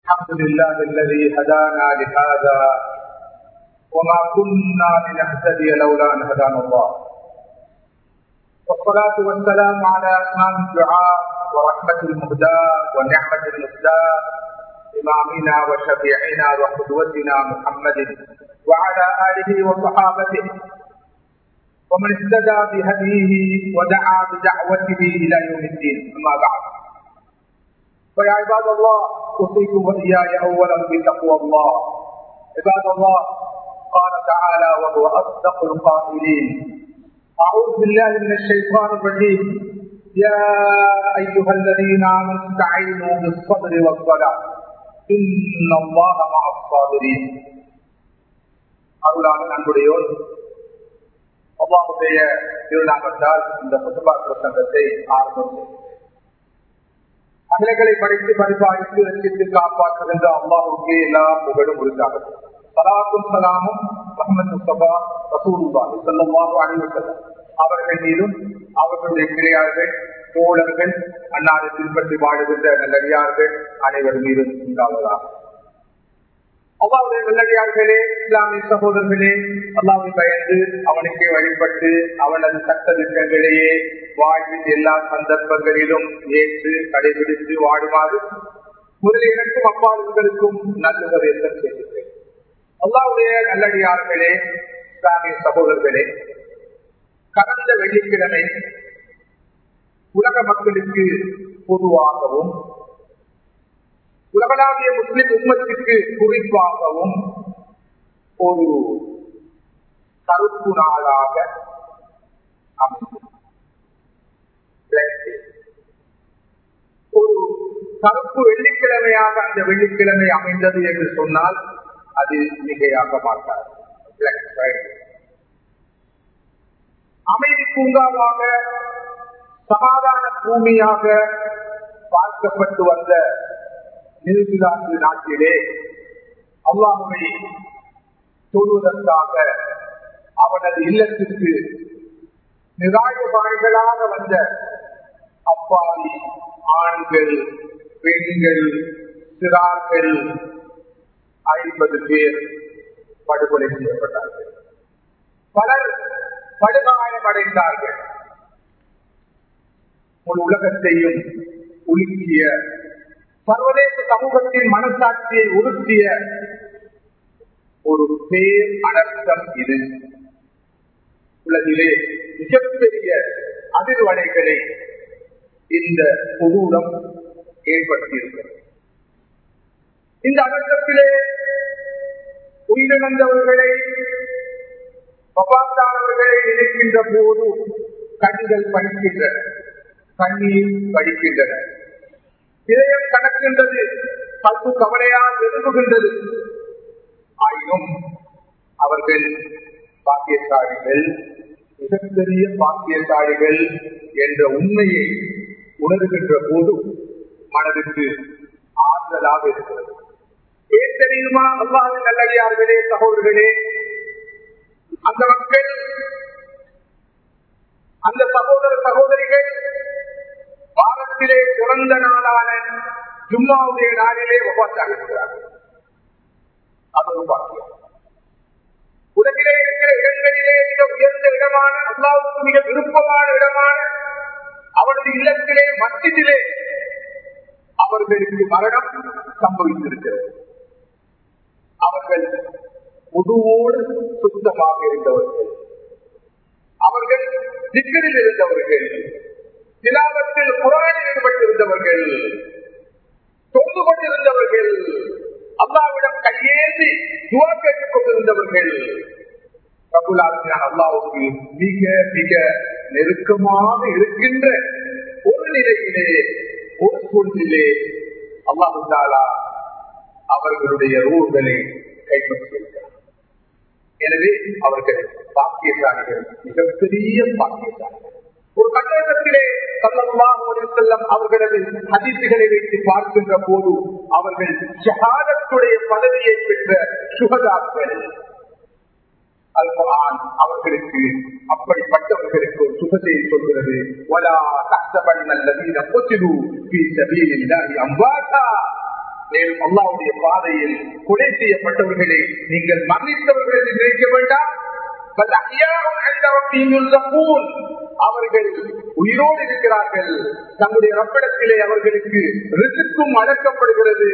الحمد لله الذي هدانا لهذا وما كنا لنهتدي لولا ان هدانا الله والصلاة والسلام على أتمام الدعاء ورحمة المهداة ونعمة المهداة إمامنا وشفيعنا وقدوتنا محمد وعلى آله وصحابته ومن اهتدى بهديه ودعا بدعوته إلى يوم الدين أما بعد فيا عباد الله أوصيكم وإياي أولا بتقوى الله عباد الله قال تعالى وهو أصدق القائلين أعوذ بالله من الشيطان الرجيم يا أيها الذين آمنوا استعينوا بالصبر والصلاة إن الله مع الصابرين அருளாளன் அன்புடையோர் அவ்வாவுடைய திருநாமத்தால் இந்த புதுபா பிரசங்கத்தை ஆரம்பம் அகிலங்களை படித்து பரிபாலித்து ரசித்து காப்பாற்றுகின்ற அல்லாவுக்கே எல்லா புகழும் உரித்தாகும் சலாத்தும் சலாமும் முகமது முஸ்தபா ரசூலுல்லாஹி ஸல்லல்லாஹு அலைஹி வஸல்லம் அவர்கள் மீதும் அவர்களுடைய கிளையார்கள் தோழர்கள் அன்னாரை பின்பற்றி வாழுகின்ற நல்லடியார்கள் அனைவர் மீதும் உண்டாவதாக அல்லாவுடைய நல்லடியார்களே இஸ்லாமிய சகோதரர்களே அல்லாவை பயந்து அவனுக்கே வழிபட்டு அவனது சட்ட திட்டங்களையே வாழ்வின் எல்லா சந்தர்ப்பங்களிலும் ஏற்று கடைபிடித்து வாழுமாறு முதலில் எனக்கும் அப்பால் உங்களுக்கும் நல்லுபதேசம் செய்கிறேன் அல்லாவுடைய நல்லடியார்களே இஸ்லாமிய சகோதரர்களே கடந்த வெள்ளிக்கிழமை உலக மக்களுக்கு பொதுவாகவும் உலகளாவிய முஸ்லிம் உம்மத்துக்கு குறிப்பாகவும் ஒரு கருப்பு நாளாக ஒரு கருப்பு வெள்ளிக்கிழமையாக அந்த வெள்ளிக்கிழமை அமைந்தது என்று சொன்னால் அது மிகையாக மாட்டார் அமைதி பூங்காவாக சமாதான பூமியாக பார்க்கப்பட்டு வந்த நியூசிலாந்து நாட்டிலே அல்லாஹுவை தொழுவதற்காக அவனது இல்லத்திற்கு நிராயபாய்களாக வந்த அப்பாவி ஆண்கள் பெண்கள் சிறார்கள் ஐம்பது பேர் படுகொலை செய்யப்பட்டார்கள் பலர் படுகாயம் அடைந்தார்கள் ஒரு உலகத்தையும் உலுக்கிய சர்வதேச சமூகத்தின் மனசாட்சியை உறுத்திய ஒரு பேர் அனர்த்தம் இது உலகிலே மிகப்பெரிய அதிர்வலைகளை இந்த கொடூரம் ஏற்படுத்தியிருக்கிறது இந்த அனர்த்தத்திலே உயிரிழந்தவர்களை பபாத்தானவர்களை நினைக்கின்ற போது கண்கள் படிக்கின்றன கண்ணீர் படிக்கின்றன இதயம் கணக்கின்றது பத்து கவலையால் விரும்புகின்றது ஆயினும் அவர்கள் பாக்கியசாலிகள் மிகப்பெரிய பாக்கியசாலிகள் என்ற உண்மையை உணர்கின்ற போது மனதுக்கு ஆறுதலாக இருக்கிறது ஏன் தெரியுமா அல்லாவின் நல்லடியார்களே சகோதரர்களே அந்த மக்கள் அந்த சகோதர சகோதரிகள் வாரத்திலே சிறந்த நாளான ஜும்மாவுடைய நாளிலே ஒப்பாத்தாக இருக்கிறார்கள் அது ஒரு பாக்கியம் உலகிலே இருக்கிற இடங்களிலே மிக உயர்ந்த இடமான அல்லாவுக்கு மிக விருப்பமான இடமான அவரது இல்லத்திலே மத்தியிலே அவர்களுக்கு மரணம் சம்பவித்திருக்கிறது அவர்கள் முதுவோடு சுத்தமாக இருந்தவர்கள் அவர்கள் திக்கரில் இருந்தவர்கள் திலாவத்தில் குரானில் ஈடுபட்டிருந்தவர்கள் தொண்டு கொண்டிருந்தவர்கள் அல்லாவிடம் கையேந்தி துவா கேட்டுக் கொண்டிருந்தவர்கள் அல்லாவுக்கு மிக மிக நெருக்கமாக இருக்கின்ற ஒரு நிலையிலே ஒரு சூழ்நிலே அல்லாஹு தாலா அவர்களுடைய ரூல்களை கைப்பற்றியிருக்கிறார் எனவே அவர்கள் பாக்கியசாலிகள் மிகப்பெரிய பாக்கியசாலிகள் ஒரு கட்டத்திலே செல்லம் அவர்களது அதிர்ச்சிகளை வைத்து பார்க்கின்ற போது அவர்கள் ஷஹாதத்துடைய பதவியை பெற்ற சுகதாக்கள் அல்குரான் அவர்களுக்கு அப்படிப்பட்டவர்களுக்கு ஒரு சுகத்தை சொல்கிறது வலா தஹ்சபன்ன அல்லதீன குத்திலு ஃபீ சபீலில்லாஹி அம்வாதா மேலும் அல்லாவுடைய பாதையில் கொலை செய்யப்பட்டவர்களை நீங்கள் மன்னித்தவர்கள் என்று நினைக்க வேண்டாம் அவர்கள் உயிரோடு இருக்கிறார்கள் தம்முடைய ரப்பிடத்திலே அவர்களுக்கு ரிசுக்கும் அடக்கப்படுகிறது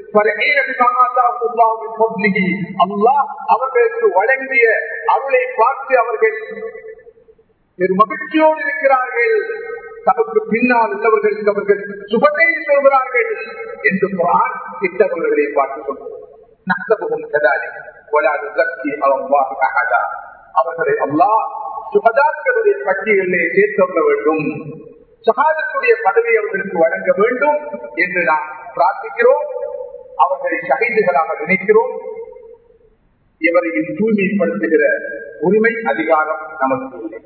அல்லாஹ் அவர்களுக்கு வழங்கிய அருளை பார்த்து அவர்கள் மகிழ்ச்சியோடு இருக்கிறார்கள் தமக்கு பின்னால் உள்ளவர்களுக்கு அவர்கள் சுபத்தை சொல்கிறார்கள் என்று குரான் திட்டவர்களை பார்த்துக் கொள்வோம் நஷ்டபுகம் கதாலி அவர்களை அல்லாஹ் சுகதாக்களுடைய பட்டியலிலே சேர்க்க வேண்டும் சகாதத்துடைய பதவி அவர்களுக்கு வழங்க வேண்டும் என்று நாம் பிரார்த்திக்கிறோம் அவர்களை சகைதுகளாக நினைக்கிறோம் இவரையும் தூய்மைப்படுத்துகிற உரிமை அதிகாரம் நமக்கு இல்லை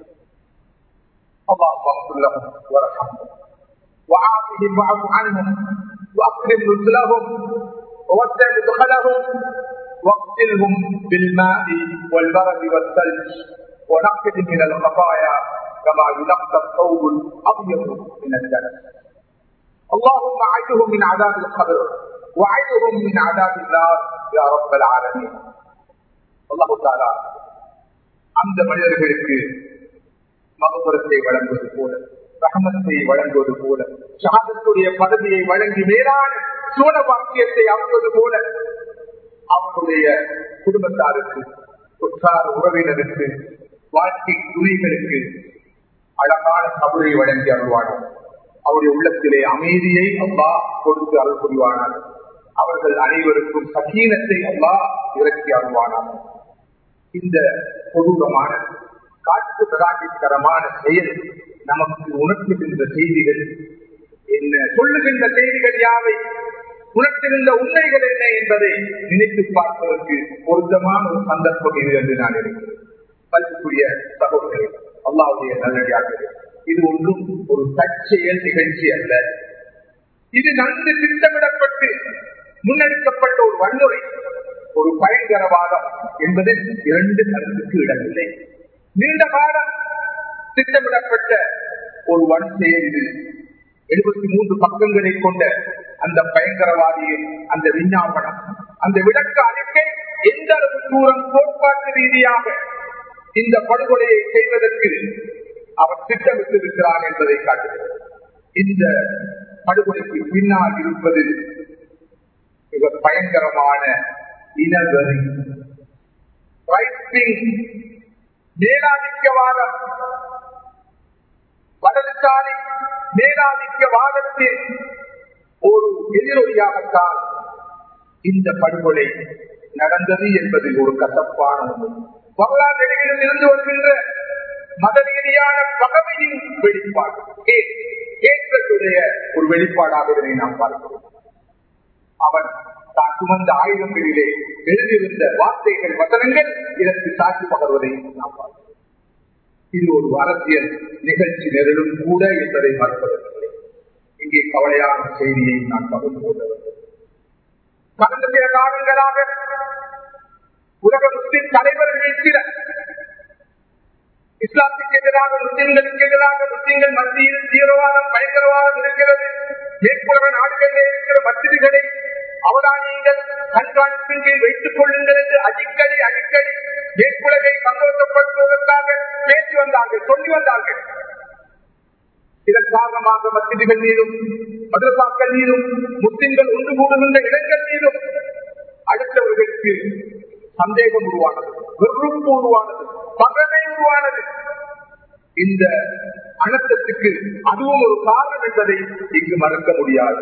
اللهم اغفر لهم وارحمهم وعافهم واعف عنهم واكرم نزلهم ووسع مدخلهم واغسلهم بالماء والبرد والثلج ونقهم من الخطايا كما ينقى الثوب الابيض من الدنس اللهم اعذهم من عذاب القبر وعذهم من عذاب النار يا رب العالمين الله تعالى அந்த மனிதர்களுக்கு மகபுரத்தை வழங்குவது போல ரஹமத்தை வழங்குவது போல ஷாதத்துடைய பதவியை வழங்கி மேலான சூழ வாக்கியத்தை அமுவது போல அவர்களுடைய குடும்பத்தாருக்கு உற்றார் உறவினருக்கு வாழ்க்கை துணிகளுக்கு அழகான கபரை வழங்கி அருள்வானார் அவருடைய உள்ளத்திலே அமைதியை அல்லா கொடுத்து அருள் புரிவானார் அவர்கள் அனைவருக்கும் சகீனத்தை அல்லா இறக்கி அருள்வானார் இந்த கொடூரமான காட்டு பிரகாட்டித்தரமான செயல் நமக்கு உணர்த்துகின்ற செய்திகள் என்ன சொல்லுகின்ற செய்திகள் யாவை உணர்த்துகின்ற உண்மைகள் என்ன என்பதை நினைத்து பார்ப்பதற்கு பொருத்தமான ஒரு சந்தர்ப்பம் இது என்று நான் இருக்கிறேன் பல்குரிய சகோதரர்கள் அல்லாவுடைய நல்லடியார்கள் இது ஒன்றும் ஒரு தற்செயல் நிகழ்ச்சி அல்ல இது நன்கு திட்டமிடப்பட்டு முன்னெடுக்கப்பட்ட ஒரு வன்முறை ஒரு பயங்கரவாதம் என்பதில் இரண்டு கருத்துக்கு இடமில்லை நீண்ட காலம் திட்டமிடப்பட்ட ஒரு வன் செயல் இது எழுபத்தி மூன்று பக்கங்களை கொண்ட அந்த பயங்கரவாதியின் அந்த விஞ்ஞாபனம் அந்த விளக்க அறிக்கை எந்த அளவு தூரம் கோட்பாட்டு ரீதியாக இந்த படுகொலையை செய்வதற்கு அவர் திட்டமிட்டிருக்கிறார் என்பதை காட்டுகிறது இந்த படுகொலைக்கு பின்னால் இருப்பது மிக பயங்கரமான இனவரி மேலாதிக்கவாதம் வலதுசாரி மேலாதிக்கவாதத்தில் ஒரு எதிரொலியாகத்தான் இந்த படுகொலை நடந்தது என்பதில் ஒரு கசப்பான உண்மை வரலாறு நெடுகிலும் இருந்து வருகின்ற மத ரீதியான பகமையின் வெளிப்பாடு ஏற்றத்துடைய ஒரு வெளிப்பாடாக இதனை நாம் பார்க்கிறோம் அவன் தான் சுமந்த ஆயுதங்களிலே எழுதியிருந்த வார்த்தைகள் வசனங்கள் இதற்கு சாட்சி பகர்வதை நாம் பார்க்கிறோம் இது ஒரு அரசியல் நிகழ்ச்சி நெருடும் கூட என்பதை மறுப்பதற்கில்லை இங்கே கவலையான செய்தியை நான் பகிர்ந்து கொள்ள வேண்டும் கடந்த சில காலங்களாக உலக முஸ்லிம் தலைவர்கள் சிலர் இஸ்லாத்துக்கு எதிராக முஸ்லிம்களுக்கு எதிராக முஸ்லிம்கள் மத்தியில் தீவிரவாதம் பயங்கரவாதம் இருக்கிறது மேற்குலக நாடுகளிலே இருக்கிற மசிதிகளை அவதானியங்கள் கண்காணிப்பின் கீழ் வைத்துக் கொள்ளுங்கள் என்று அடிக்கடி அடிக்கடி மேற்குலகை சந்தோஷப்படுத்துவதற்காக பேசி வந்தார்கள் சொல்லி வந்தார்கள் இதன் காரணமாக மசிதிகள் மீதும் மதரசாக்கள் மீதும் முஸ்லிம்கள் ஒன்று கூடுகின்ற இடங்கள் மீதும் அடுத்தவர்களுக்கு சந்தேகம் உருவானது வெறுப்பு உருவானது பகமை உருவானது இந்த அனர்த்தத்துக்கு அதுவும் ஒரு காரணம் என்பதை இங்கு மறக்க முடியாது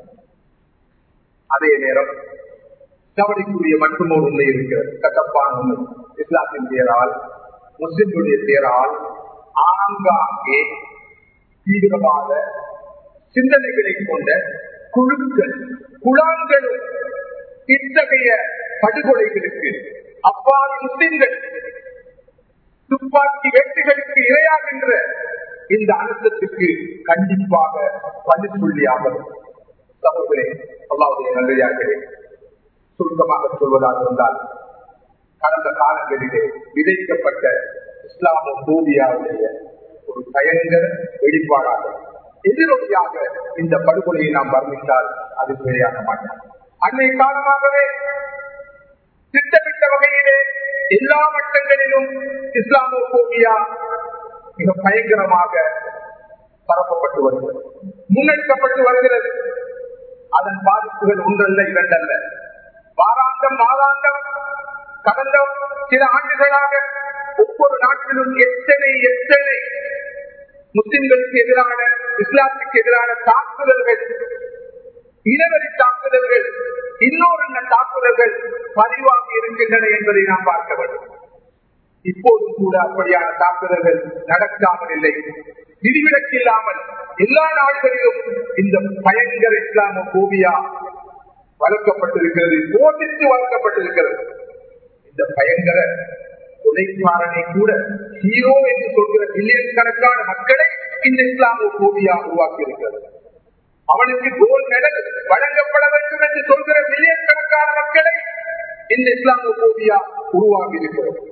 அதே நேரம் கவலைக்குரிய மட்டும் ஒரு உண்மை இருக்கிறது கட்டப்பான உண்மை இஸ்லாத்தின் பேரால் முஸ்லிம்களுடைய பேரால் ஆங்காங்கே தீவிரவாத சிந்தனைகளை கொண்ட குழுக்கள் குழாங்களும் இத்தகைய படுகொலைகளுக்கு அப்பாவி முஸ்லிம்கள் துப்பாக்கி வெட்டுகளுக்கு இரையாகின்ற இந்த அழுத்தத்துக்கு கண்டிப்பாக பதிப்புள்ளியாக சகோதரே அல்லாவுடைய நல்லதார்களே சுருக்கமாக சொல்வதாக இருந்தால் கடந்த காலங்களிலே விதைக்கப்பட்ட இஸ்லாம பூமியாவுடைய ஒரு பயங்கர வெளிப்பாடாக எதிரொலியாக இந்த படுகொலையை நாம் வர்ணித்தால் அது வெளியாக மாட்டோம் அன்னை காலமாகவே திட்டமிட்ட வகையிலே எல்லா மட்டங்களிலும் இஸ்லாமோபோபியா மிக பயங்கரமாக பரப்பப்பட்டு வருகிறது முன்னெடுக்கப்பட்டு வருகிறது அதன் பாதிப்புகள் ஒன்றல்ல இரண்டல்ல வாராந்தம் மாதாந்தம் கடந்த சில ஆண்டுகளாக ஒவ்வொரு நாட்டிலும் எத்தனை எத்தனை முஸ்லிம்களுக்கு எதிரான இஸ்லாத்துக்கு எதிரான தாக்குதல்கள் இனவரி தாக்குதல்கள் இன்னொரு தாக்குதல்கள் பதிவாகி இருக்கின்றன என்பதை நாம் பார்க்க வேண்டும் இப்போதும் கூட அப்படியான தாக்குதல்கள் நடக்காமல் இல்லை விதிவிலக்கு இல்லாமல் எல்லா நாடுகளிலும் இந்த பயங்கர இஸ்லாம கோபியா வளர்க்கப்பட்டிருக்கிறது போதித்து வளர்க்கப்பட்டிருக்கிறது இந்த பயங்கர உழைப்பாளனை கூட ஹீரோ என்று சொல்கிற பில்லியன் கணக்கான மக்களை இந்த இஸ்லாமோ கோபியா உருவாக்கி இருக்கிறது அவனுக்கு கோல் மெடல் வழங்கப்பட வேண்டும் என்று சொல்கிற மில்லியன் கணக்கான மக்களை இந்த இஸ்லாமோ கோபியா உருவாகி இருக்கிறது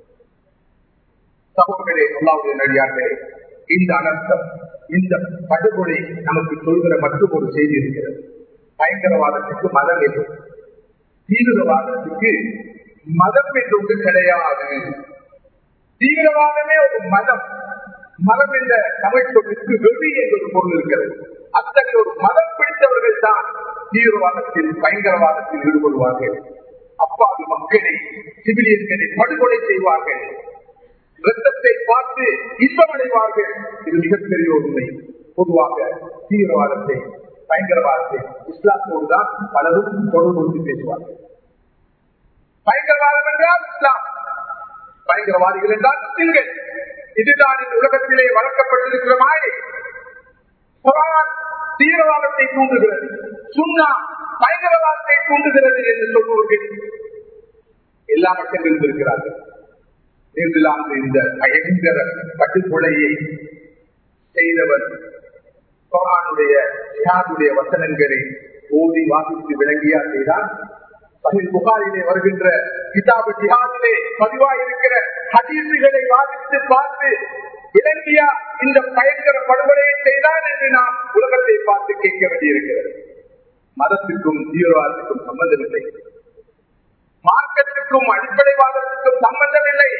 சகோதரே அல்லாவுடைய நடிகார்களே இந்த அனர்த்தம் இந்த படுகொலை நமக்கு சொல்கிற மற்றும் ஒரு செய்தி இருக்கிறது பயங்கரவாதத்துக்கு மதம் என்று தீவிரவாதத்துக்கு மதம் என்று கிடையாது தீவிரவாதமே ஒரு மதம் மதம் என்ற தமிழ் சொல்லுக்கு வெறி என்ற ஒரு பொருள் இருக்கிறது அத்தகைய ஒரு மதம் பிடித்தவர்கள் தான் தீவிரவாதத்தில் பயங்கரவாதத்தில் ஈடுபடுவார்கள் அப்பாவி மக்களை சிவிலியன்களை படுகொலை செய்வார்கள் ரத்தத்தை பார்த்து இன்பமடைவார்கள் இது மிகப்பெரிய உண்மை பொதுவாக தீவிரவாதத்தை பயங்கரவாதத்தை இஸ்லாத்தோடு தான் பலரும் தொடர்பு பேசுவார்கள் பயங்கரவாதம் என்றால் இஸ்லாம் பயங்கரவாதிகள் என்றால் முஸ்லிம்கள் இதுதான் இந்த உலகத்திலே வளர்க்கப்பட்டிருக்கிற மாயை குரான் தீவிரவாதத்தை தூண்டுகிறது சுண்ணா பயங்கரவாதத்தை தூண்டுகிறது என்று சொல்பவர்கள் எல்லா மட்டங்களிலும் இருக்கிறார்கள் நியூசிலாந்து இந்த பயங்கர பட்டுக்கொலையை செய்தவர் குரானுடைய ஜிஹாதுடைய வசனங்களை ஓதி வாசித்து விளங்கியா செய்தால் பகிர் புகாரிலே வருகின்ற கிதாபு ஜிஹாதிலே பதிவாயிருக்கிற ஹதீசுகளை வாசித்து பார்த்து விளங்கியா இந்த பயங்கர படுகொலையை செய்தான் என்று நாம் உலகத்தை பார்த்து கேட்க வேண்டியிருக்கிறது மதத்துக்கும் தீவிரவாதத்துக்கும் சம்பந்தமில்லை மார்க்கத்துக்கும் அடிப்படைவாதத்துக்கும் சம்பந்தமில்லை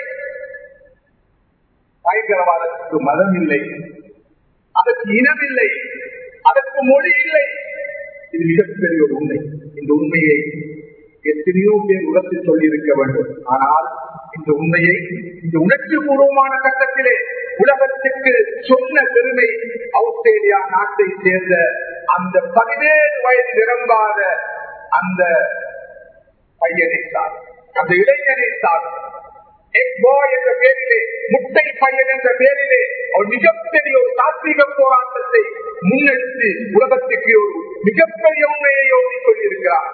பயங்கரவாதத்துக்கு மதம் இல்லை அதற்கு இனம் இல்லை அதற்கு மொழி இல்லை இது மிகப்பெரிய ஒரு உண்மை இந்த உண்மையை எத்தனையோ பேர் உலகத்தில் சொல்லி இருக்க வேண்டும் ஆனால் இந்த உண்மையை இந்த உணர்ச்சி பூர்வமான கட்டத்திலே உலகத்துக்கு சொன்ன பெருமை ஆஸ்திரேலியா நாட்டை சேர்ந்த அந்த பதினேழு வயது நிரம்பாத அந்த பையனை சார் அந்த இளைஞனை சார் என்ற பேரிலே முட்டை பையன் என்ற பேரிலே அவர் மிகப்பெரிய ஒரு தாத்வீக போராட்டத்தை முன்னெடுத்து உலகத்துக்கு ஒரு மிகப்பெரிய உண்மையை ஓடி சொல்லியிருக்கிறார்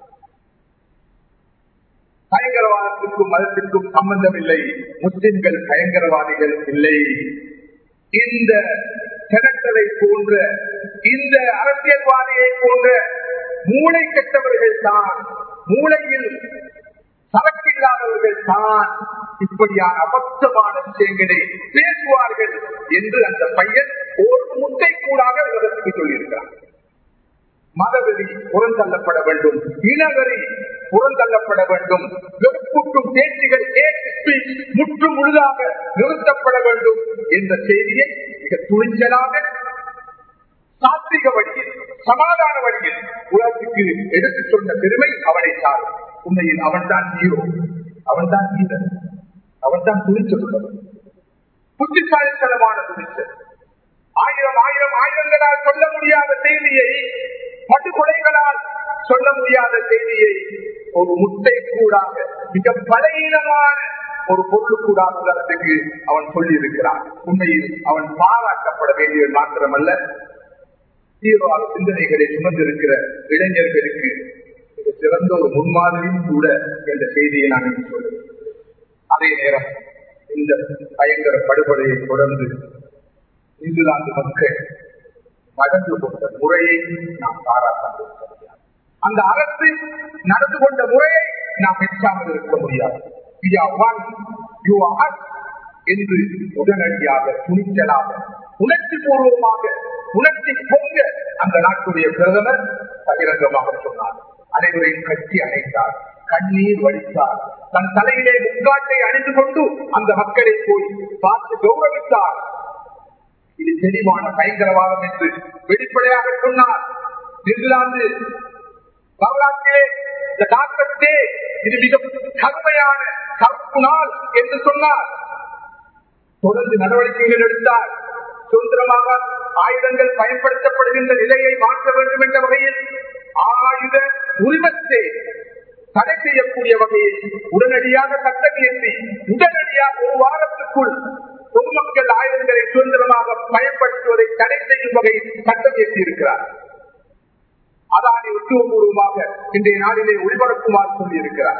பயங்கரவாதத்திற்கும் மதத்திற்கும் சம்பந்தம் இல்லை முஸ்லிம்கள் பயங்கரவாதிகள் இல்லை இந்த செனட்டரை போன்ற இந்த அரசியல்வாதியை போன்ற மூளை கெட்டவர்கள் தான் மூளையில் சரக்கில்லாதவர்கள் தான் இப்படியான அபத்தமான விஷயங்களை பேசுவார்கள் என்று அந்த பையன் ஒரு முட்டை கூடாக உலகத்துக்கு சொல்லியிருக்கிறார் மதவெறி புறந்தள்ளப்பட வேண்டும் இனவெறி புறந்தள்ளப்பட வேண்டும் வெறுப்பூட்டும் பேச்சுகள் முற்று முழுதாக நிறுத்தப்பட வேண்டும் என்ற செய்தியை மிக துணிச்சலாக சாத்திக வழியில் சமாதான வழியில் உலகத்துக்கு எடுத்து சொன்ன பெருமை அவனை சார் உண்மையில் அவன் தான் ஹீரோ அவன் தான் ஹீரன் அவன் தான் துணிச்சல் உள்ளவன் புத்திசாலித்தனமான துணிச்சல் ஆயிரம் ஆயிரம் ஆயிரங்களால் சொல்ல முடியாத செய்தியை படுகொலைகளால் சொல்ல முடியாத செய்தியை ஒரு முட்டை கூடாக மிக பலகீனமான ஒரு பொருளுக்கூடாக உலகத்துக்கு அவன் சொல்லி இருக்கிறான் உண்மையில் அவன் பாராட்டப்பட வேண்டியது மாத்திரமல்ல தீவிரவாத சிந்தனைகளை சுமந்திருக்கிற இளைஞர்களுக்கு சிறந்த ஒரு முன்மாதிரியும் கூட என்ற செய்தியை நான் சொல்லுவேன் அதே நேரம் இந்த பயங்கர படுகொலையை தொடர்ந்து இங்கிலாந்து மக்கள் நடந்து கொண்ட முறையை நாம் பாராட்ட அந்த அரசு நடந்து கொண்ட முறையை நாம் மெச்சாமல் இருக்க முடியாது என்று உடனடியாக துணிச்சலாக உணர்ச்சி பூர்வமாக உணர்ச்சி பொங்க அந்த நாட்டுடைய பிரதமர் பகிரங்கமாக சொன்னார் அனைவரையும் கட்டி அணைத்தார் கண்ணீர் வடித்தார் தன் தலையிலே முக்காட்டை அணிந்து கொண்டு அந்த மக்களை போய் பார்த்து கௌரவித்தார் இது தெளிவான பயங்கரவாதம் என்று வெளிப்படையாக சொன்னார் நியூசிலாந்து வரலாற்றிலே இந்த தாக்கத்தே இது மிக கடுமையான கருப்பு நாள் என்று சொன்னார் தொடர்ந்து நடவடிக்கைகள் எடுத்தார் சுதந்திரமாக ஆயுதங்கள் பயன்படுத்தப்படுகின்ற நிலையை மாற்ற வேண்டும் என்ற வகையில் ஆயுத உரிமத்தை தடை செய்யக்கூடிய வகையில் உடனடியாக சட்டம் இயற்றி உடனடியாக ஒரு வாரத்துக்குள் பொதுமக்கள் ஆயுதங்களை சுதந்திரமாக பயன்படுத்துவதை தடை செய்யும் வகையில் சட்டம் இயற்றியிருக்கிறார் அதானி உத்தியோகபூர்வமாக இன்றைய நாளிலே ஒளிபரப்புமாறு சொல்லியிருக்கிறார்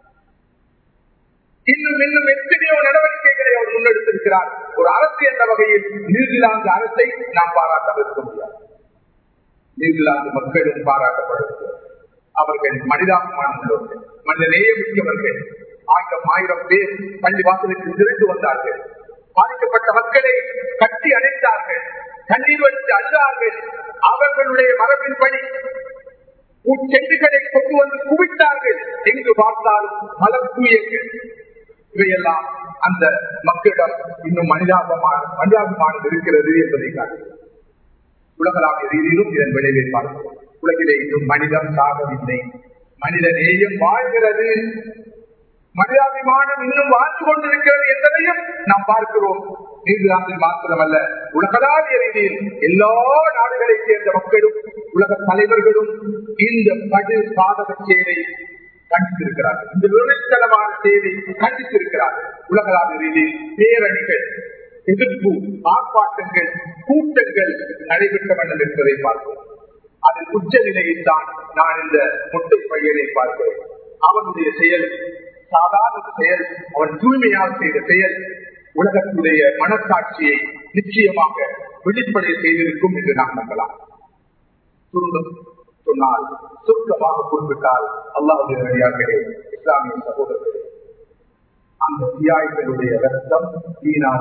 இன்னும் இன்னும் எத்தனையோ நடவடிக்கைகளை அவர் முன்னெடுத்திருக்கிறார் ஒரு அரசு என்ற வகையில் நியூசிலாந்து அரசை நாம் பாராட்ட இருக்க முடியாது நியூசிலாந்து மக்களும் பாராட்டப்படுகிறது அவர்கள் மனிதாபிமானம் உள்ளவர்கள் மனித நேயமிக்கவர்கள் ஆயிரம் ஆயிரம் பேர் பள்ளி வாசலுக்கு திரண்டு வந்தார்கள் பாதிக்கப்பட்ட மக்களை கட்டி அணைத்தார்கள் கண்ணீர் வடித்து அழுதார்கள் அவர்களுடைய மரபின்படி செண்டுகளை கொண்டு வந்து குவித்தார்கள் எங்கு பார்த்தாலும் மலர் தூயங்கள் இவையெல்லாம் அந்த மக்களிடம் இன்னும் மனிதாபமான மனிதாபிமானம் இருக்கிறது என்பதை காட்டுகிறது உலகளாவிய ரீதியிலும் இதன் விளைவை பார்க்கிறோம் உலகிலே இன்னும் மனிதம் சாகவில்லை மனித நேயம் வாழ்கிறது மனிதாபிமானம் இன்னும் வாழ்ந்து கொண்டிருக்கிறது என்பதையும் நாம் பார்க்கிறோம் நியூசிலாந்தில் மாத்திரமல்ல உலகளாவிய ரீதியில் எல்லா நாடுகளைச் சேர்ந்த மக்களும் உலக தலைவர்களும் இந்த படு சாதக சேவை கண்டித்திருக்கிறார்கள் இந்த விளைச்சலமான சேவை கண்டித்திருக்கிறார்கள் உலகளாவிய ரீதியில் பேரணிகள் எதிர்ப்பு ஆர்ப்பாட்டங்கள் கூட்டங்கள் நடைபெற்ற வேண்டும் என்பதை பார்க்கிறோம் அதன் உச்ச நிலையில் தான் நான் இந்த முட்டை பையனை பார்க்கிறேன் அவனுடைய செயல் சாதாரண செயல் அவன் தூய்மையால் செய்த செயல் உலகத்துடைய மனசாட்சியை நிச்சயமாக வெளிப்படை செய்திருக்கும் என்று நாம் நம்பலாம் சுருங்கம் சொன்னால் சுருக்கமாக குறிப்பிட்டால் அல்லாவுடைய வழியார்களே இஸ்லாமிய சகோதரர்களே அந்த தியாய்களுடைய ரத்தம் வீணாக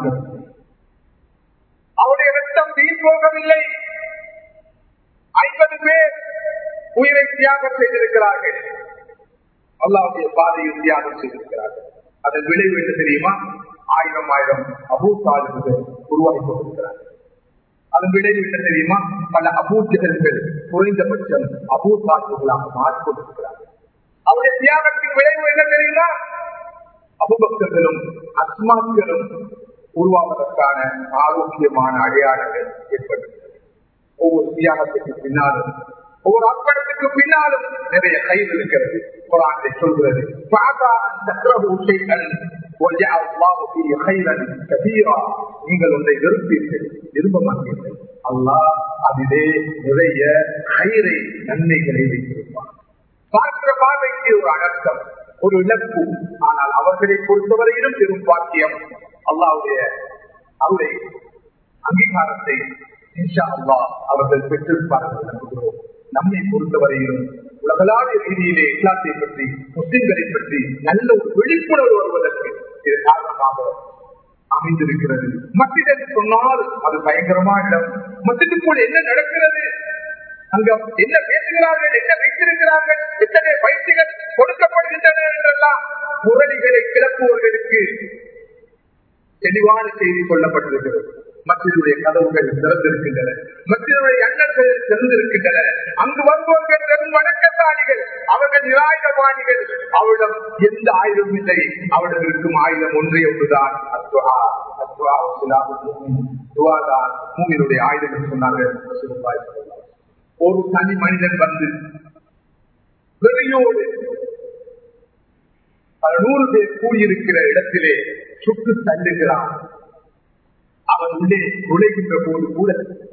அவருடைய ரத்தம் வீண் போகவில்லை ஐம்பது பேர் உயிரை தியாகம் செய்திருக்கிறார்கள் அல்லாவுடைய பாதையில் தியாகம் செய்திருக்கிறார்கள் அதன் விளைவு என்ன தெரியுமா ஆயிரம் ஆயிரம் அபூசாலிகள் உருவாகி கொண்டிருக்கிறார்கள் அதன் விளைவு என்ன தெரியுமா பல அபூஜகர்கள் குறைந்தபட்சம் அபூசாலிகளாக மாறிக்கொண்டிருக்கிறார்கள் அவருடைய தியாகத்தின் விளைவு என்ன தெரியுமா அபுபக்தர்களும் அஸ்மாக்களும் உருவாவதற்கான ஆரோக்கியமான அடையாளங்கள் ஏற்பட்டுள்ளது ஒவ்வொரு தியாகத்துக்கு பின்னாலும் ஒவ்வொரு அர்ப்பணத்துக்கு பின்னாலும் நிறைய கைது இருக்கிறது குரானை சொல்கிறது நீங்கள் ஒன்றை வெறுப்பீர்கள் விரும்ப மாட்டீர்கள் அல்லாஹ் அதிலே நிறைய கயிறை நன்மைகளை வைத்திருப்பார் பார்க்கிற பார்வைக்கு ஒரு அடக்கம் ஒரு இழப்பு ஆனால் அவர்களை பொறுத்தவரையிலும் பெரும் பாக்கியம் அல்லாவுடைய அவருடைய அங்கீகாரத்தை இன்ஷா அல்லா அவர்கள் பெற்றிருப்பார்கள் நம்புகிறோம் நம்மை பொறுத்தவரையிலும் உலகளாவிய ரீதியிலே இஸ்லாத்தை பற்றி முஸ்லிம்களை பற்றி நல்ல ஒரு விழிப்புணர்வு வருவதற்கு இது காரணமாக அமைந்திருக்கிறது மத்திடம் சொன்னால் அது பயங்கரமான இடம் மத்தியத்துக்குள் என்ன நடக்கிறது அங்க என்ன பேசுகிறார்கள் என்ன வைத்திருக்கிறார்கள் எத்தனை பயிற்சிகள் கொடுக்கப்படுகின்றன என்றெல்லாம் முரளிகளை கிளப்புவர்களுக்கு தெளிவான செய்தி சொல்லப்பட்டிருக்கிறது மற்றவருடைய கதவுகள் திறந்திருக்கின்றன மற்றவருடைய எண்ணங்கள் திறந்திருக்கின்றன அங்கு வருபவர்கள் பெரும் வணக்கசாலிகள் அவர்கள் நிராயுதபாணிகள் அவரிடம் எந்த ஆயுதம் இல்லை அவரிடம் இருக்கும் ஆயுதம் ஒன்றே ஒன்றுதான் அத்வா அத்வா துவாதான் மூவினுடைய ஆயுதம் என்று சொன்னார்கள் ஒரு தனி மனிதன் வந்து வெறியோடு பல நூறு பேர் கூடியிருக்கிற இடத்திலே சுட்டு தள்ளுகிறான் அவன் உள்ளே நுழைகின்ற போது கூட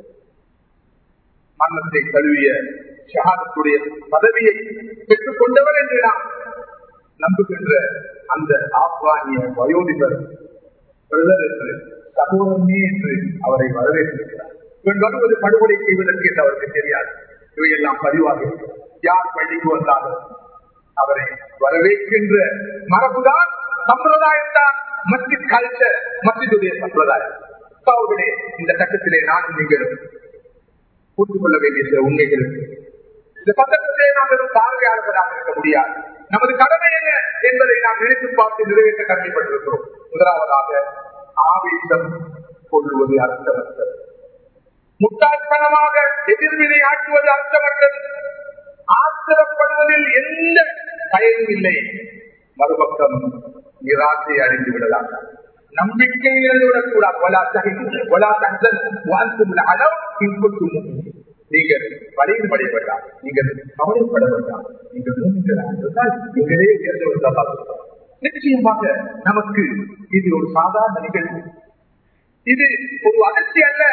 மரணத்தை கழுவிய ஷஹாதத்துடைய பதவியை பெற்றுக் கொண்டவர் என்று நாம் நம்புகின்ற அந்த ஆப்கானிய வயோதிபர் பிரதர் என்று சகோதரனே என்று அவரை வரவேற்றிருக்கிறார் இவன் வருவது படுகொலை செய்வதற்கு என்று அவருக்கு தெரியாது இவையெல்லாம் பதிவாக இருக்கிறது யார் பள்ளிக்கு வந்தாலும் அவரை வரவேற்கின்ற மரபுதான் சம்பிரதாயம் தான் மஸ்ஜித் கல்ச்சர் மஸ்ஜிதுடைய சம்பிரதாயம் அவர்களே இந்த கட்டத்திலே நானும் நீங்களும் புரிந்து கொள்ள வேண்டிய சில உண்மைகள் இந்த சந்தர்ப்பத்தை நாம் வெறும் பார்வையாளர்களாக இருக்க முடியாது நமது கடமை என்ன என்பதை நாம் நினைத்து பார்த்து நிறைவேற்ற கடமைப்பட்டிருக்கிறோம் முதலாவதாக ஆவேசம் கொள்ளுவது அர்த்தமற்றது முட்டாள்தனமாக எதிர்வினை ஆற்றுவது அர்த்தமற்றது ஆத்திரப்படுவதில் எந்த பயனும் இல்லை மறுபக்கம் நிராசை அடைந்து விடலாம் நம்பிக்கை இழந்துவிடக்கூடாது ஒலா தகை ஒலா தங்கன் வாழ்த்து அளவு இன்புற்று நீங்கள் வலையில் படைய வேண்டாம் நீங்கள் கவலைப்பட வேண்டாம் நீங்கள் மூன்றால் எங்களே உயர்ந்து வந்தால் நிச்சயமாக நமக்கு இது ஒரு சாதாரண நிகழ்வு இது ஒரு அதிர்ச்சி அல்ல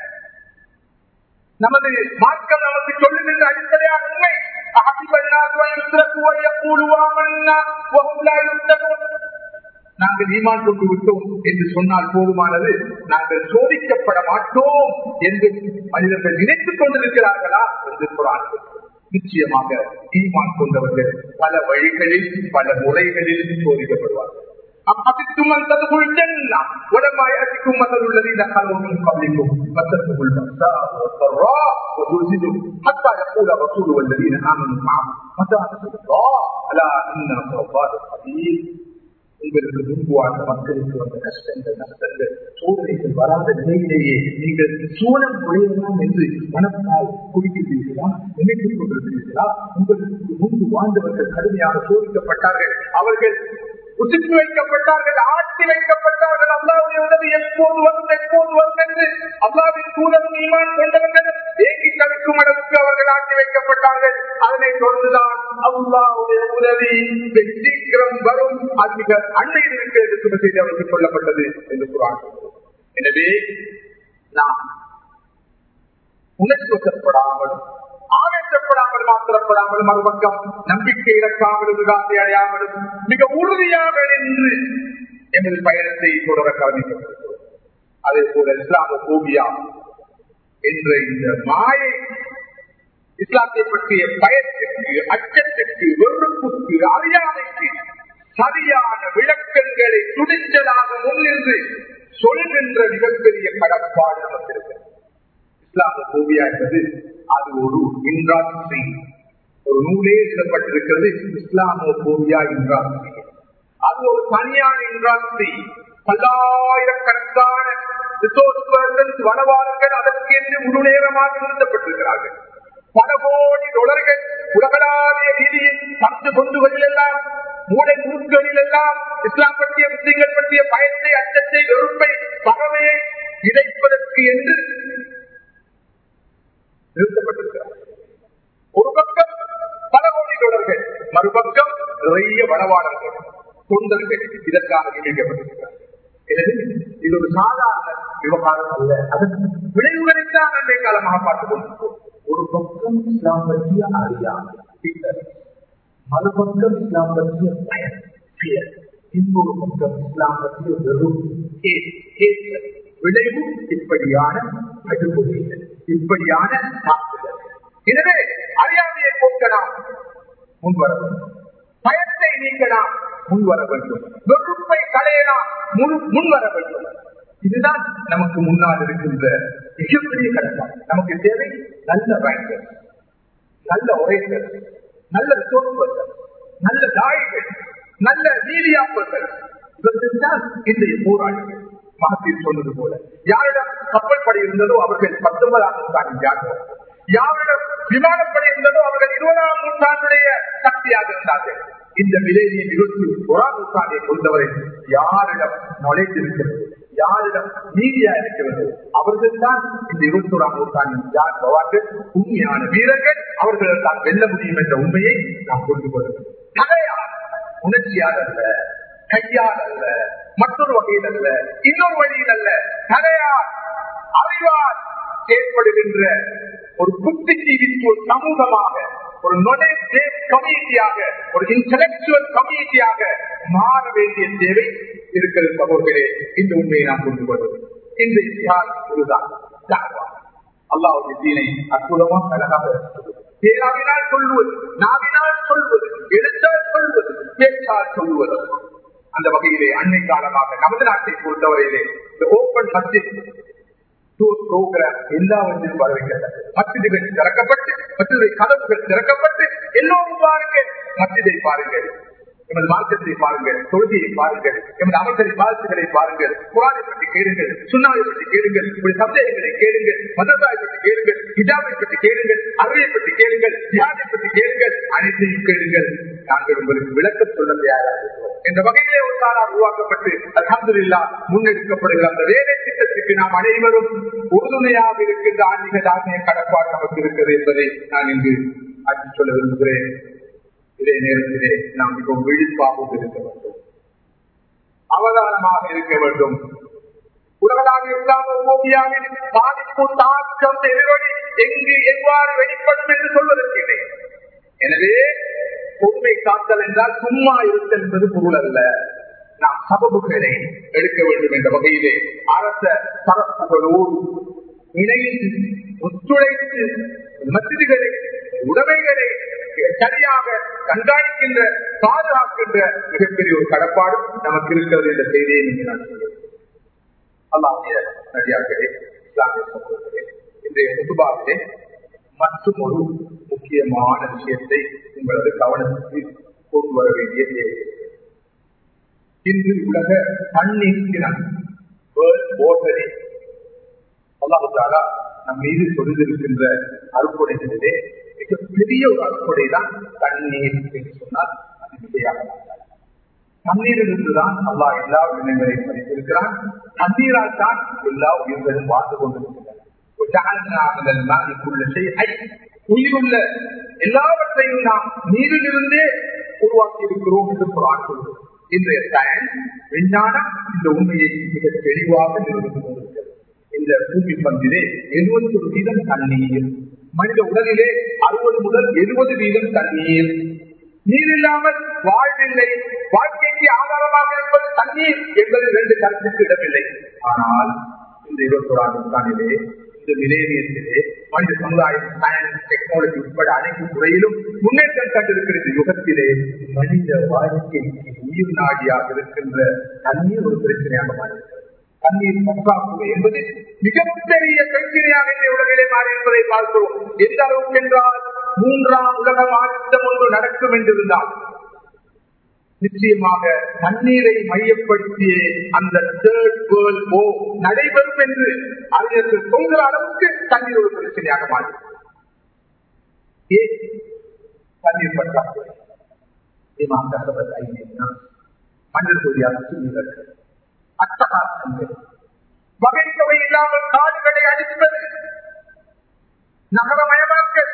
நமது மார்க்கம் நமக்கு சொல்லுகின்ற அடிப்படையான உண்மை நாங்கள் ஈமான் கொண்டு விட்டோம் என்று சொன்னால் போதுமானது நாங்கள் சோதிக்கப்பட மாட்டோம் என்று மனிதர்கள் நினைத்துக் கொண்டிருக்கிறார்களா என்று சொல்றார்கள் நிச்சயமாக ஈமான் கொண்டவர்கள் பல வழிகளில் பல முறைகளில் சோதிக்கப்படுவார்கள் أحسبتم أن تدخلوا الجنة ولما يأتكم مثل الذين خلوا من قبلكم مستهم البأساء والضراء وزلزلوا حتى يقول الرسول والذين آمنوا معه متى نصر الله ألا إن نصر الله قريب உங்களுக்கு முன்பு வாழ்ந்த மக்களுக்கு வந்த கஷ்டங்கள் நஷ்டங்கள் சோதனைகள் வராத நிலையிலேயே நீங்கள் சூழம் குறையலாம் என்று மனத்தால் குடிக்கிறீர்களா நினைத்துக் கொண்டிருக்கிறீர்களா உங்களுக்கு முன்பு வாழ்ந்தவர்கள் கடுமையாக சோதிக்கப்பட்டார்கள் அவர்கள் உச்சித்து வைக்கப்பட்டார்கள் ஆட்சி வைக்கப்பட்டார்கள் அல்லாவுடைய உதவி எப்போது வரும் எப்போது வரும் என்று அல்லாவின் தூதரும் ஈமான் கொண்டவர்கள் ஏங்கி தவிர்க்கும் அளவுக்கு அவர்கள் ஆட்சி வைக்கப்பட்டார்கள் அதனை தொடர்ந்துதான் அல்லாவுடைய உதவி சீக்கிரம் வரும் அது மிக அண்மையில் இருக்கிறது சுப செய்தி அவருக்கு சொல்லப்பட்டது என்று கூறாங்க எனவே நாம் உணர்ச்சி வசப்படாமல் ஆவேசப்படாமல் மாத்திரப்படாமல் மறுபக்கம் நம்பிக்கை இழக்காமலும் விகாசை அடையாமலும் மிக உறுதியாக நின்று எமது பயணத்தை தொடர கவனிக்கப்பட்டிருக்கிறோம் அதே போல இஸ்லாம கோபியா என்ற இந்த மாயை இஸ்லாத்தை பற்றிய பயத்திற்கு அச்சத்திற்கு வெறுப்புக்கு அறியாமைக்கு சரியான விளக்கங்களை துணிச்சலாக முன்னின்று சொல்கின்ற மிகப்பெரிய கடப்பாடு நமக்கு இருக்கிறது இஸ்லாம கோபியா என்பது அது ஒரு இன்றாட்சி ஒரு நூலே எழுதப்பட்டிருக்கிறது இஸ்லாமோ கோபியா இன்றாட்சி அது ஒரு தனியான இன்றாட்சி பல்லாயிரக்கணக்கான வனவாளர்கள் அதற்கு என்று முழு நேரமாக நிறுத்தப்பட்டிருக்கிறார்கள் பல கோடி தொடர்கள் உலகளாவிய ரீதியில் பத்து பொந்துகளில் எல்லாம் மூளை முறுக்குகளில் எல்லாம் இஸ்லாம் பற்றிய முஸ்லிம்கள் பற்றிய பயத்தை அச்சத்தை வெறுப்பை பகவையை விதைப்பதற்கு என்று நிறுத்தப்பட்டிருக்கிறார் ஒரு பக்கம் பல கோடி தொடர்கள் மறுபக்கம் நிறைய வனவாளர்கள் தொண்டர்கள் இதற்காக நியமிக்கப்பட்டிருக்கிறார் எனவே இது ஒரு சாதாரண விவகாரம் அல்ல அதன் விளைவுகளைத்தான் அன்றைய காலமாக பார்த்துக் கொண்டிருக்கிறோம் ஒரு பக்கம் இஸ்லாம் பற்றிய அறியாமை மறுபக்கம் இஸ்லாம் பற்றிய பயம் இன்னொரு பக்கம் இஸ்லாம் பற்றிய வெறும் விளைவு இப்படியான படுகொலைகள் இப்படியான தாக்குதல் எனவே அறியாமையை போக்கலாம் முன்வர வேண்டும் பயத்தை நீக்கலாம் முன்வர வேண்டும் வெறுப்பை களையலாம் முன்வர வேண்டும் இதுதான் நமக்கு முன்னால் இருக்கின்ற மிகப்பெரிய கடப்பாடு நமக்கு தேவை நல்ல பேங்கர் நல்ல உரைகள் நல்ல ரிசோர்ஸ்கள் நல்ல தாய்கள் நல்ல நீதியாப்பர்கள் இவர்கள் தான் இன்றைய போராளிகள் மகத்தில் சொன்னது போல யாரிடம் கப்பல் படை இருந்ததோ அவர்கள் பத்தொன்பதாம் நூற்றாண்டில் யார்கள் யாரிடம் விமானப்படை இருந்ததோ அவர்கள் இருபதாம் நூற்றாண்டுடைய சக்தியாக இருந்தார்கள் இந்த மிலேனியம் இருபத்தி ஓராம் நூற்றாண்டை பொறுத்தவரை யாரிடம் நுழைந்திருக்கிறது யாரிடம் நீதியா இருக்கிறது அவர்கள் தான் இந்த இருபத்தி ஓராம் நூற்றாண்டில் யார் பவார்கள் உண்மையான வீரர்கள் அவர்கள் தான் வெல்ல முடியும் என்ற உண்மையை நாம் புரிந்து கொள்ளும் தலையார் உணர்ச்சியால் அல்ல கையால் அல்ல மற்றொரு வகையில் அல்ல இன்னொரு வழியில் அல்ல தலையார் அறிவால் ஏற்படுகின்ற ஒரு புத்திஜீவித்துவ சமூகமாக ஒரு கம்யூனிட்டியாக ஒரு இன்டலக்சுவல் கம்யூனிட்டியாக மாற வேண்டிய தேவை இருக்கிறது சகோதரே இந்த உண்மையை நாம் புரிந்து கொள்வது இந்த இத்தியாசம் இதுதான் அல்லாவுடைய தீனை அற்புதமாக அழகாக பேராவினால் சொல்லுவது நாவினால் சொல்வது எழுத்தால் சொல்வது பேச்சால் சொல்லுவது அந்த வகையிலே அன்னை காலமாக நமது நாட்டை பொறுத்தவரையிலே இந்த ஓப்பன் மஸ்ஜித் டூர் ப்ரோக்ராம் எல்லாவற்றையும் வரவேற்கிறது மத்தியர்கள் திறக்கப்பட்டு மத்திய கதவுகள் திறக்கப்பட்டு எல்லோரும் பாருங்கள் மத்தியதை பாருங்கள் எமது மார்க்கத்தை பாருங்கள் தொழுகையை பாருங்கள் எமது அமைச்சரின் வாழ்த்துக்களை பாருங்கள் குரானை பற்றி கேளுங்கள் சுண்ணாவை பற்றி கேளுங்கள் இப்படி சந்தேகங்களை கேளுங்கள் மதத்தாயை பற்றி கேளுங்கள் ஹிஜாபை பற்றி கேளுங்கள் அறிவை பற்றி கேளுங்கள் தியானை பற்றி கேளுங்கள் அனைத்தையும் கேளுங்கள் நாங்கள் உங்களுக்கு விளக்கம் சொல்ல தயாராக இருக்கிறோம் என்ற வகையிலே ஒரு காலம் உருவாக்கப்பட்டு அலமதுல்லா முன்னெடுக்கப்படுகிற அந்த வேலை திட்டத்துக்கு நாம் அனைவரும் உறுதுணையாக இருக்கின்ற ஆன்மீக தார்மீக கடப்பாடு நமக்கு இருக்கிறது என்பதை நான் இங்கு அச்சு சொல்ல விரும்புகிறேன் இதே நேரத்திலே நாம் மிகவும் விழிப்பாகவும் இருக்க வேண்டும் அவதானமாக இருக்க வேண்டும் உலகளாக இஸ்லாமோபியாவின் பாதிப்பு தாக்கம் எதிரொலி எங்கு எவ்வாறு வெளிப்படும் என்று சொல்வதற்கு இல்லை எனவே பொறுமை காத்தல் என்றால் சும்மா இருத்தல் என்பது பொருள் அல்ல நாம் சபபுகளை எடுக்க வேண்டும் என்ற வகையிலே அரச தரப்புகளோடு இணைந்து ஒத்துழைத்து மசிதிகளை உடைமைகளை சரியாக கண்காணிக்கின்ற பாதுகாக்கின்ற மிகப்பெரிய ஒரு கடப்பாடு நமக்கு இருக்கிறது என்ற செய்தியை நீங்கள் நான் சொல்லுவேன் அல்லாமிய நடிகார்களே இஸ்லாமிய சமூகங்களே இன்றைய முதுபாவிலே மற்றும் ஒரு முக்கியமான விஷயத்தை உங்களது கவனத்துக்கு கொண்டு வர வேண்டிய தேவை இன்று உலக தண்ணீர் தினம் அல்லாஹாலா நம் மீது சொல்லிருக்கின்ற அறுப்புடைகளிலே மிகப்பெரிய ஒரு அறுப்புடை தான் தண்ணீர் என்று சொன்னால் அது மிகையாக தண்ணீரிலிருந்துதான் அல்லா எல்லா உயிரினங்களையும் மதித்திருக்கிறான் தண்ணீரால் தான் எல்லா உயிர்களும் வாழ்ந்து கொண்டிருக்கின்றன உயிருள்ள எல்லாவற்றையும் நாம் நீரிலிருந்தே உருவாக்கி இருக்கிறோம் என்று குரான் சொல்கிறோம் இன்றைய சயின்ஸ் விஞ்ஞானம் இந்த உண்மையை மிக தெளிவாக நிரூபித்து கொண்டிருக்கிறது இந்த பூமி பந்திலே எழுபத்தி ஒரு வீதம் தண்ணீர் மனித உடலிலே அறுபது முதல் எழுபது வீதம் தண்ணீர் நீர் இல்லாமல் வாழ்வில்லை வாழ்க்கைக்கு ஆதாரமாக இருப்பது தண்ணீர் என்பது ரெண்டு கருத்துக்கு இடமில்லை ஆனால் இந்த இருபத்தோராம் நூற்றாண்டிலே இந்த மிலேனியத்திலே மனித சமுதாயம் சயின்ஸ் டெக்னாலஜி உட்பட அனைத்து துறையிலும் முன்னேற்றம் கண்டிருக்கிற இந்த யுகத்திலே மனித வாழ்க்கைக்கு உயிர் நாடியாக இருக்கின்ற தண்ணீர் ஒரு பிரச்சனையாக மாறியிருக்கிறது தண்ணீர் பற்றாக்குறை என்பது மிகப்பெரிய பிரச்சனையாக இந்த உலகிலே மாறி இருப்பதை பார்க்கிறோம் எந்த அளவுக்கு என்றால் மூன்றாம் உலக ஆயுத்தம் ஒன்று நடக்கும் என்றிருந்தால் நிச்சயமாக தண்ணீரை மையப்படுத்திய அந்த தேர்ட் வேர்ல்ட் போ நடைபெறும் என்று அறிஞர்கள் சொல்கிற அளவுக்கு தண்ணீர் ஒரு பிரச்சனையாக மாறி ஏன் தண்ணீர் பற்றாக்குறை மனிதர்களுடைய அரசு அட்டகாசங்கள் வகை தொகை இல்லாமல் காடுகளை அழிப்பது நகரமயமாக்கல்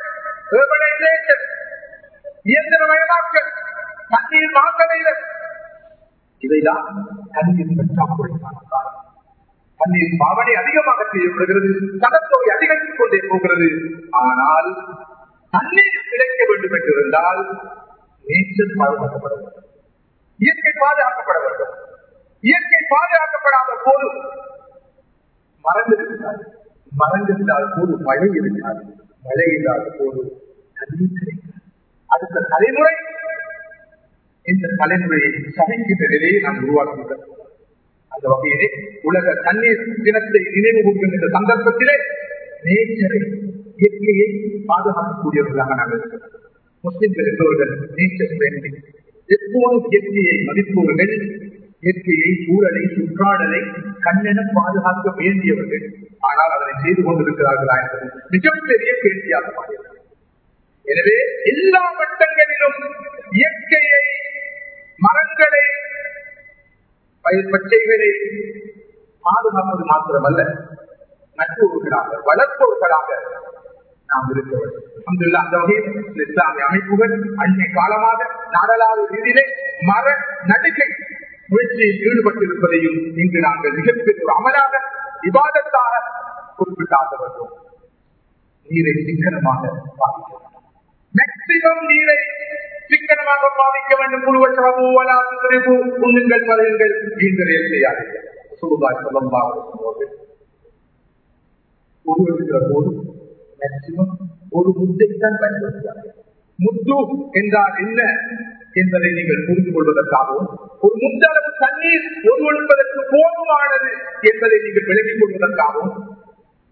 இயந்திரமயமாக்கல் தண்ணீர் மாக்கடைதல் இவைதான் தண்ணீர் பற்றாக்குறைக்கான காரணம் தண்ணீர் பாவனை அதிகமாக செய்யப்படுகிறது கடற்தொகை அதிகரித்துக் கொண்டே போகிறது ஆனால் தண்ணீர் கிடைக்க வேண்டும் என்றிருந்தால் நேச்சர் பாதுகாக்கப்பட வேண்டும் இயற்கை பாதுகாக்கப்பட வேண்டும் இயற்கை பாதுகாக்கப்படாத போது மரங்கள் இருக்காது மரங்கள் இல்லாத போது மழை இருக்காது மழை இல்லாத போது தண்ணீர் கிடைக்காது அடுத்த தலைமுறை இந்த தலைமுறையை சமைக்கின்ற நிலையை நாம் உருவாக்குகிறோம் அந்த வகையிலே உலக தண்ணீர் தினத்தை நினைவு கூறுகின்ற சந்தர்ப்பத்திலே நேச்சரை இயற்கையை பாதுகாக்கக்கூடியவர்களாக நாங்கள் இருக்கிறோம் முஸ்லிம்கள் எல்லோர்கள் நேச்சர் ஃப்ரெண்ட்லி எப்போதும் இயற்கையை மதிப்பவர்கள் இயற்கையை சூழலை சுற்றாடலை கண்ணென பாதுகாக்க வேண்டியவர்கள் ஆனால் அதனை செய்து கொண்டிருக்கிறார்களா என்பது மிகப்பெரிய கேள்வியாக மாறியது எனவே எல்லா மட்டங்களிலும் இயற்கையை மரங்களை பயிர் பச்சைகளை பாதுகாப்பது மாத்திரமல்ல நட்டுவர்களாக வளர்ப்பவர்களாக நாம் இருக்க வேண்டும் அங்குள்ள அந்த வகையில் இஸ்லாமிய அமைப்புகள் அண்மை காலமாக நாடளாவிய ரீதியிலே மர நடுகை முயற்சியில் ஈடுபட்டிருப்பதையும் இங்கு நாங்கள் மிகப்பெரிய ஒரு அமலாக விவாதத்தாக குறிப்பிட்டாக வேண்டும் நீரை சிக்கனமாக பாதிக்க வேண்டும் மேக்சிமம் நீரை சிக்கனமாக பாதிக்க வேண்டும் புழுவச்சரபு உண்ணுங்கள் பறையுங்கள் நீங்கள் செய்யாதீர்கள் சுருதாய் சொல்லம்பாக உருவெடுக்கிற போது மேக்சிமம் ஒரு முத்தைத்தான் பயன்படுத்துகிறார்கள் முத்து என்றால் என்ன என்பதை நீங்கள் புரிந்து கொள்வதற்காகவும் ஒரு முத்தளவு தண்ணீர் ஒருவெடுப்பதற்கு போதுமானது என்பதை நீங்கள் விளங்கிக் கொள்வதற்காகவும்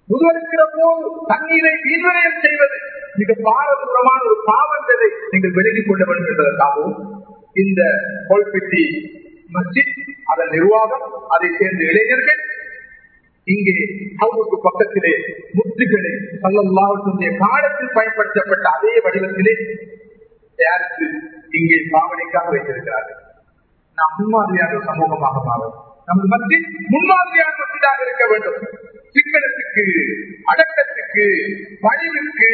முதலுக்கிற போது தண்ணீரை வீழ்வரையம் செய்வது மிக பாரதூரமான ஒரு பாவம் என்பதை நீங்கள் விலகிக் கொள்ள வேண்டும் என்பதற்காகவும் இந்த கோல்பெட்டி மஸ்ஜித் அதன் நிர்வாகம் அதை சேர்ந்த இளைஞர்கள் இங்கே அவருக்கு பக்கத்திலே முத்துகளை சல்லல்லாவுடைய காலத்தில் பயன்படுத்தப்பட்ட அதே வடிவத்திலே தயாரித்து இங்கே பாவனைக்காக வைத்திருக்கிறார்கள் நாம் முன்மாதிரியான ஒரு சமூகமாக மாறும் நமது மத்தியில் முன்மாதிரியான மத்தியாக இருக்க வேண்டும் சிக்கனத்துக்கு அடக்கத்துக்கு பணிவுக்கு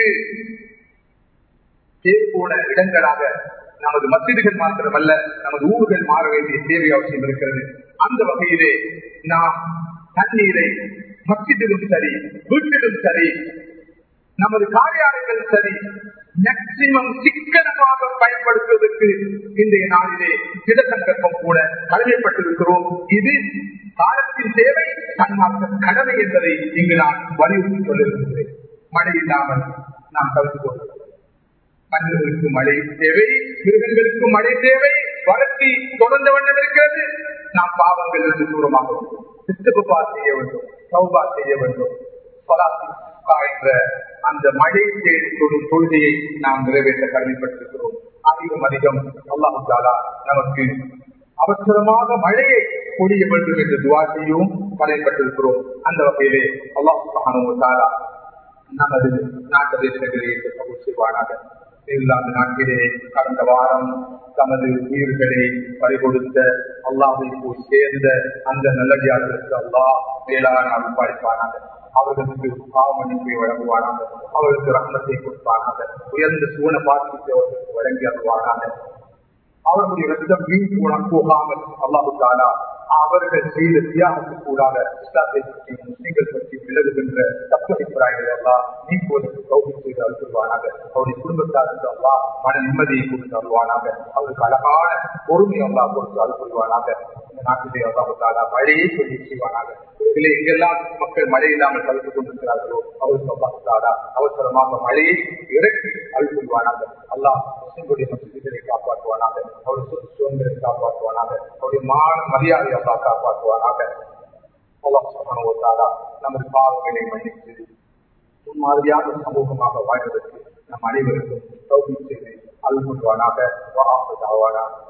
தேர்வு போன இடங்களாக நமது மசிதிகள் மாத்திரமல்ல நமது ஊர்கள் மாற வேண்டிய தேவை அவசியம் இருக்கிறது அந்த வகையிலே நாம் தண்ணீரை மசிதிலும் சரி வீட்டிலும் சரி நமது காரியாலயங்கள் சரி மேக்சிமம் சிக்கனமாக பயன்படுத்துவதற்கு இன்றைய நாளிலே திடசங்கல்பம் கூட கடமைப்பட்டிருக்கிறோம் இது காலத்தின் தேவை தன்மார்க்க கடமை என்பதை இங்கு நான் வலியுறுத்தி சொல்லியிருக்கிறேன் மழை இல்லாமல் நாம் தவிர்த்து கொள்கிறோம் மனிதர்களுக்கு மழை தேவை மிருகங்களுக்கு மழை தேவை வறட்சி தொடர்ந்த வண்ணம் இருக்கிறது நாம் பாவங்கள் இருந்து தூரமாக சித்துப்பா செய்ய வேண்டும் சௌபா செய்ய வேண்டும் என்ற அந்த மழை தேடி தொடும் கொள்கையை நாம் நிறைவேற்ற கடமைப்பட்டிருக்கிறோம் அதிகம் அதிகம் அல்லாஹு தாலா நமக்கு அவசரமாக மழையை பொழிய வேண்டும் என்று துவா செய்யவும் கடமைப்பட்டிருக்கிறோம் அந்த வகையிலே அல்லாஹு தாலா நமது நாட்டு தேசங்களிலே செய்வானாக இங்கிலாந்து நாட்டிலே கடந்த வாரம் தமது உயிர்களை பறிகொடுத்த அல்லாவை போய் சேர்ந்த அந்த நல்லடியார்களுக்கு அல்லாஹ் மேலான அனுப்பாளிப்பானாக அவர்களுக்கு பாவமன்னிப்பை வழங்குவானாக அவர்களுக்கு ரத்னத்தை கொடுப்பானாக உயர்ந்த சூழ பாக்கியத்தை அவர்களுக்கு வழங்கி அருவானாக அவர்களுடைய ரத்தம் வீண் போன போகாமல் அல்லாஹு தாலா அவர்கள் செய்த தியாகத்துக்கு கூடாக இஸ்லாத்தை பற்றி முஸ்லிம்கள் பற்றி விலகுகின்ற தப்படிப்புறாய்கள் எல்லாம் நீக்குவதற்கு கௌரவம் செய்து அழுவானாக அவருடைய குடும்பத்தாருக்கு அல்லா மன நிம்மதியை கொடுத்து அழுவானாக அவருக்கு அழகான பொறுமை அல்லா கொடுத்து அழுவானாக இந்த நாட்டிலே அல்லாஹு தாலா மழையை சொல்லி செய்வானாக இதில் எங்கெல்லாம் மக்கள் மழை இல்லாமல் கலந்து கொண்டிருக்கிறார்களோ அவருக்கு அல்லாஹு தாலா அவசரமாக மழையை இறக்கி அழுவானாக அல்லாஹ் முஸ்லிம்களுடைய மசூதிகளை காப்பாற்றுவானாக அவருடைய சொத்து சுதந்திரத்தை காப்பாற்றுவானாக அவருடைய மான மரியாதை அல்லா காப்பாற்றுவானாக நமது பாவங்களை மன்னித்து முன்மாதிரியான சமூகமாக வாழ்வதற்கு நம் அனைவருக்கும் சௌகரியம் செய்து அல்முல்வானாக வாஹாவானா